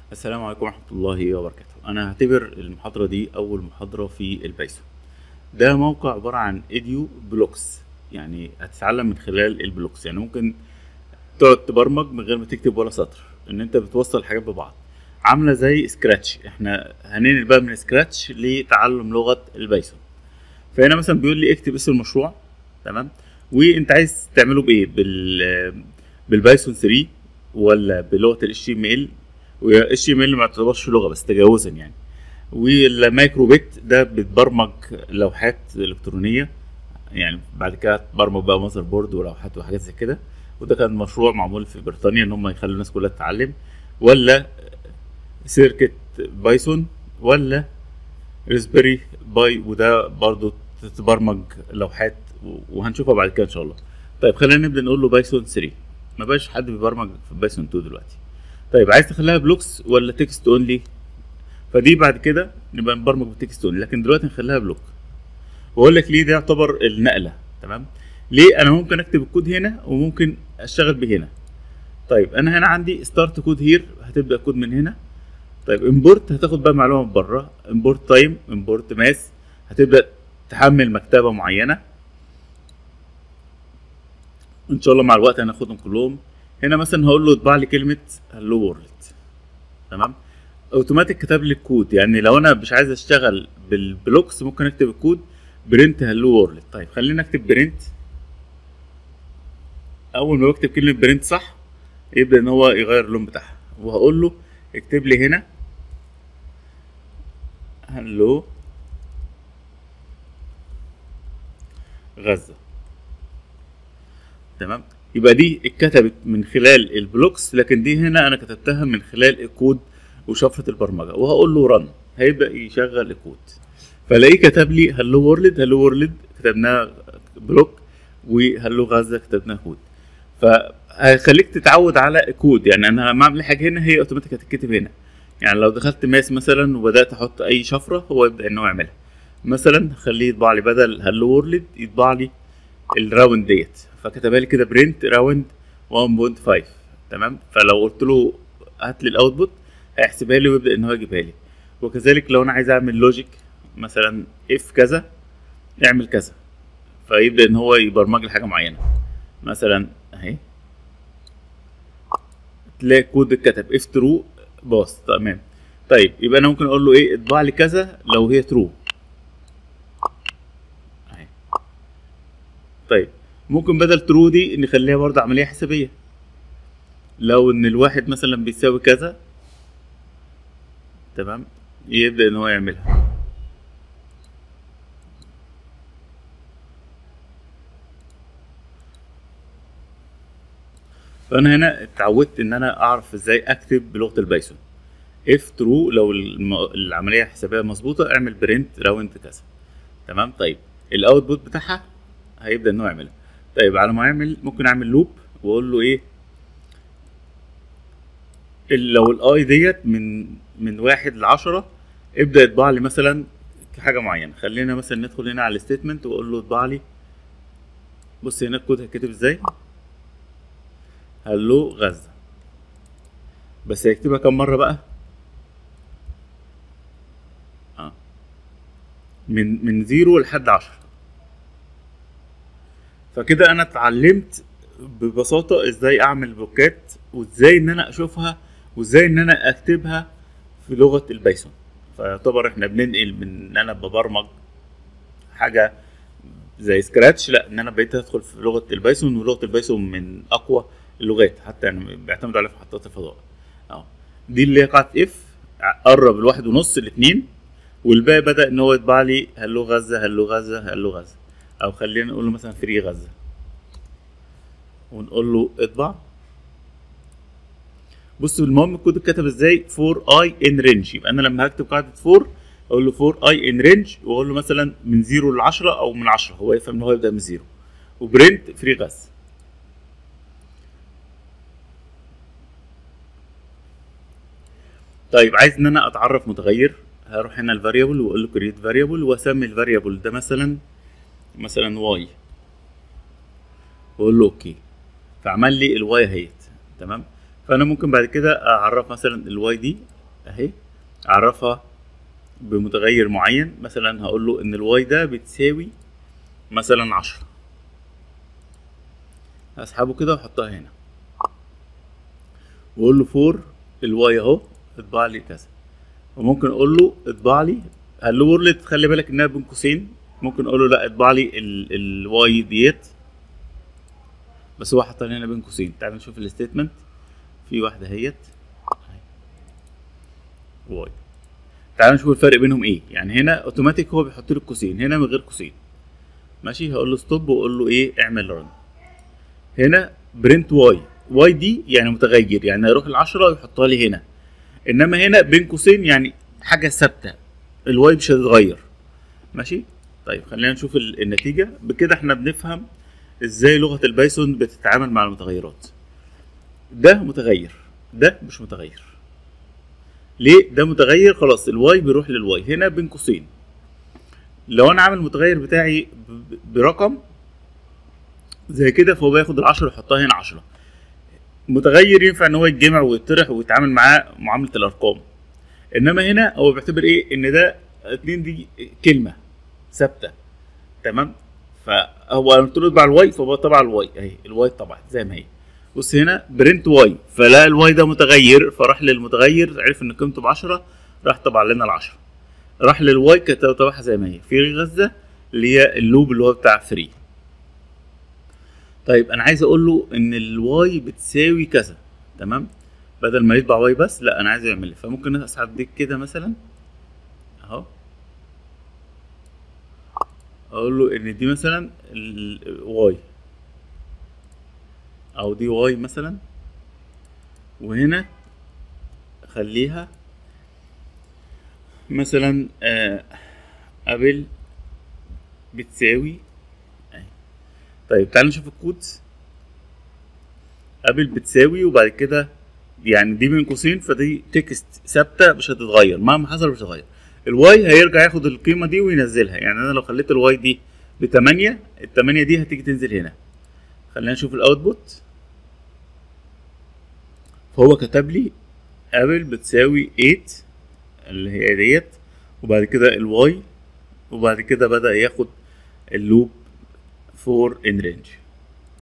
السلام عليكم ورحمة الله وبركاته أنا هعتبر المحاضرة دي أول محاضرة في البايثون ده موقع عبارة عن إديو بلوكس يعني هتتعلم من خلال البلوكس يعني ممكن تقعد تبرمج من غير ما تكتب ولا سطر إن أنت بتوصل حاجات ببعض عاملة زي سكراتش احنا هننقل بقى من سكراتش لتعلم لغة البايثون فهنا مثلا بيقول لي اكتب اسم المشروع تمام وانت عايز تعمله بايه بال بالبايثون 3 ولا بلغه ال HTML و HTML ما تعتبرش لغه بس تجاوزا يعني والمايكرو بت ده بتبرمج لوحات الكترونيه يعني بعد كده تبرمج بقى ماذر بورد ولوحات وحاجات زي كده وده كان مشروع معمول في بريطانيا ان هم يخلوا الناس كلها تتعلم ولا سيركت بايثون ولا ريسبيري باي وده برضو تتبرمج لوحات وهنشوفها بعد كده ان شاء الله طيب خلينا نبدا نقول له بايثون 3 ما بقاش حد بيبرمج في بايثون 2 دلوقتي طيب عايز تخليها بلوكس ولا تكست اونلي فدي بعد كده نبقى نبرمج بتكست اونلي لكن دلوقتي نخليها بلوك واقول لك ليه ده يعتبر النقله تمام ليه انا ممكن اكتب الكود هنا وممكن اشتغل به هنا طيب انا هنا عندي ستارت كود هير هتبدا كود من هنا طيب امبورت هتاخد بقى معلومه من بره امبورت تايم امبورت ماس هتبدا تحمل مكتبه معينه ان شاء الله مع الوقت هناخدهم كلهم هنا مثلا هقول له اطبع لي كلمه هلو وورلد تمام اوتوماتيك كتب لي الكود يعني لو انا مش عايز اشتغل بالبلوكس ممكن اكتب الكود برنت هلو وورلد طيب خلينا اكتب برنت اول ما بكتب كلمه برنت صح يبدا ان هو يغير اللون بتاعها وهقول له اكتب لي هنا هلو غزه تمام يبقى دي اتكتبت من خلال البلوكس لكن دي هنا انا كتبتها من خلال الكود وشفره البرمجه وهقول له رن هيبدا يشغل الكود فلاقيه كتب لي هلو وورلد هلو وورلد كتبناها بلوك وهلو غزه كتبناها كود فهيخليك تتعود على كود يعني انا لما اعمل حاجه هنا هي اوتوماتيك هتتكتب هنا يعني لو دخلت ماس مثلا وبدات احط اي شفره هو يبدا ان هو يعملها مثلا خليه يطبع لي بدل هلو وورلد يطبع لي الراوند ديت فكتبها لي كده برنت راوند 1.5 تمام فلو قلت له هات لي الاوتبوت هيحسبها لي ويبدا ان هو يجيبها لي وكذلك لو انا عايز اعمل لوجيك مثلا اف كذا اعمل كذا فيبدا ان هو يبرمج لي حاجه معينه مثلا اهي تلاقي كود اتكتب اف ترو باص تمام طيب يبقى انا ممكن اقول له ايه اطبع لي كذا لو هي ترو اهي طيب ممكن بدل ترو دي نخليها برضه عمليه حسابيه لو ان الواحد مثلا بيساوي كذا تمام يبدا ان هو يعملها فانا هنا اتعودت ان انا اعرف ازاي اكتب بلغه البايثون اف ترو لو الم... العمليه الحسابيه مظبوطه اعمل برنت راوند كذا تمام طيب الاوتبوت بتاعها هيبدا ان هو يعملها طيب على ما يعمل ممكن اعمل لوب واقول له ايه لو الاي ديت من من واحد لعشرة ابدا يطبع لي مثلا حاجه معينه خلينا مثلا ندخل هنا على الستيتمنت واقول له اطبع لي بص هنا الكود هيتكتب ازاي هلو غزه بس هيكتبها كم مره بقى اه من من زيرو لحد عشرة فكده انا اتعلمت ببساطه ازاي اعمل بلوكات وازاي ان انا اشوفها وازاي ان انا اكتبها في لغه البايثون فيعتبر احنا بننقل من ان انا ببرمج حاجه زي سكراتش لا ان انا بقيت ادخل في لغه البايثون ولغه البايثون من اقوى اللغات حتى يعني بيعتمدوا عليها في محطات الفضاء اهو دي اللي هي قاعده اف قرب الواحد ونص الاثنين والباقي بدا ان هو يطبع لي هلو غزه هلو غزه هلو غزه او خلينا نقول له مثلا فري غزه ونقول له اطبع بص المهم الكود اتكتب ازاي فور اي ان رينج يبقى انا لما هكتب قاعده فور اقول له فور اي ان رينج واقول له مثلا من 0 ل 10 او من 10 هو يفهم ان هو يبدا من 0 وبرنت فري غاز طيب عايز ان انا اتعرف متغير هروح هنا الفاريبل واقول له كريت فاريبل واسمي الفاريبل ده مثلا مثلا واي واقول له اوكي فعمل لي الواي اهيت تمام فانا ممكن بعد كده اعرف مثلا الواي دي اهي اعرفها بمتغير معين مثلا هقول له ان الواي ده بتساوي مثلا عشرة هسحبه كده واحطها هنا واقول له فور الواي اهو اطبع لي كذا وممكن اقول له اطبع لي هلو وورلد خلي بالك انها بين قوسين ممكن اقول له لا اطبع لي الواي ديت بس هو حاطها لي هنا بين قوسين تعال نشوف الستيتمنت في واحده اهيت واي تعال نشوف الفرق بينهم ايه يعني هنا اوتوماتيك هو بيحط لي القوسين هنا من غير قوسين ماشي هقول له ستوب واقول له ايه اعمل رن هنا برنت واي واي دي يعني متغير يعني هيروح العشرة ويحطها لي هنا انما هنا بين قوسين يعني حاجه ثابته الواي مش هتتغير ماشي طيب خلينا نشوف ال- النتيجه بكده احنا بنفهم ازاي لغه البايثون بتتعامل مع المتغيرات ده متغير ده مش متغير ليه ده متغير خلاص الواي بيروح للواي هنا بين قوسين لو انا عامل المتغير بتاعي ب- برقم زي كده فهو بياخد العشرة يحطها هنا عشرة متغير ينفع ان هو يتجمع ويطرح ويتعامل معاه معاملة الارقام انما هنا هو بيعتبر ايه ان ده اتنين دي كلمة ثابتة تمام فهو انا قلت له اطبع الواي فهو طبع الواي اهي الواي طبعت زي ما هي بص هنا برنت واي فلا الواي ده متغير فراح للمتغير عرف ان قيمته ب 10 راح طبع لنا ال 10 راح للواي كانت طبعها زي ما هي في غزه اللي هي اللوب اللي هو بتاع فري طيب انا عايز اقول له ان الواي بتساوي كذا تمام بدل ما يطبع واي بس لا انا عايز يعمل لي فممكن اسحب دي كده مثلا اهو اقول له ان دي مثلا الواي او دي واي مثلا وهنا خليها مثلا آه قبل بتساوي أهي. طيب تعالوا نشوف الكود قبل بتساوي وبعد كده يعني دي بين قوسين فدي تكست ثابته مش هتتغير مهما حصل مش هتتغير الواي هيرجع ياخد القيمه دي وينزلها يعني انا لو خليت الواي دي ب 8 ال 8 دي هتيجي تنزل هنا خلينا نشوف الاوتبوت فهو كتب لي قبل بتساوي 8 اللي هي ديت وبعد كده الواي وبعد كده بدأ ياخد اللوب فور ان رينج